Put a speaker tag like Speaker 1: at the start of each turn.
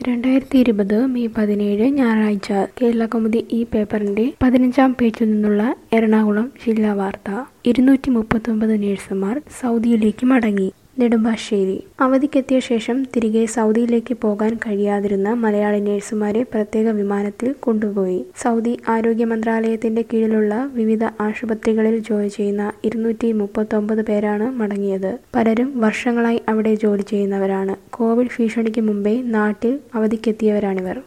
Speaker 1: രണ്ടായിരത്തി ഇരുപത് മെയ് പതിനേഴ് ഞായറാഴ്ച കേരളകൗമുദി ഈ പേപ്പറിന്റെ പതിനഞ്ചാം പേജിൽ നിന്നുള്ള എറണാകുളം ജില്ലാ വാർത്ത ഇരുന്നൂറ്റി മുപ്പത്തൊമ്പത് നഴ്സുമാർ സൗദിയിലേക്ക് മടങ്ങി നെടുമ്പാശ്ശേരി അവധിക്കെത്തിയ ശേഷം തിരികെ സൗദിയിലേക്ക് പോകാൻ കഴിയാതിരുന്ന മലയാളി നഴ്സുമാരെ പ്രത്യേക വിമാനത്തിൽ കൊണ്ടുപോയി സൗദി ആരോഗ്യ മന്ത്രാലയത്തിന്റെ കീഴിലുള്ള വിവിധ ആശുപത്രികളിൽ ജോലി ചെയ്യുന്ന ഇരുന്നൂറ്റി മുപ്പത്തൊമ്പത് പേരാണ് മടങ്ങിയത് പലരും വർഷങ്ങളായി അവിടെ ജോലി ചെയ്യുന്നവരാണ് കോവിഡ് ഭീഷണിക്ക് മുമ്പേ നാട്ടിൽ അവധിക്കെത്തിയവരാണിവർ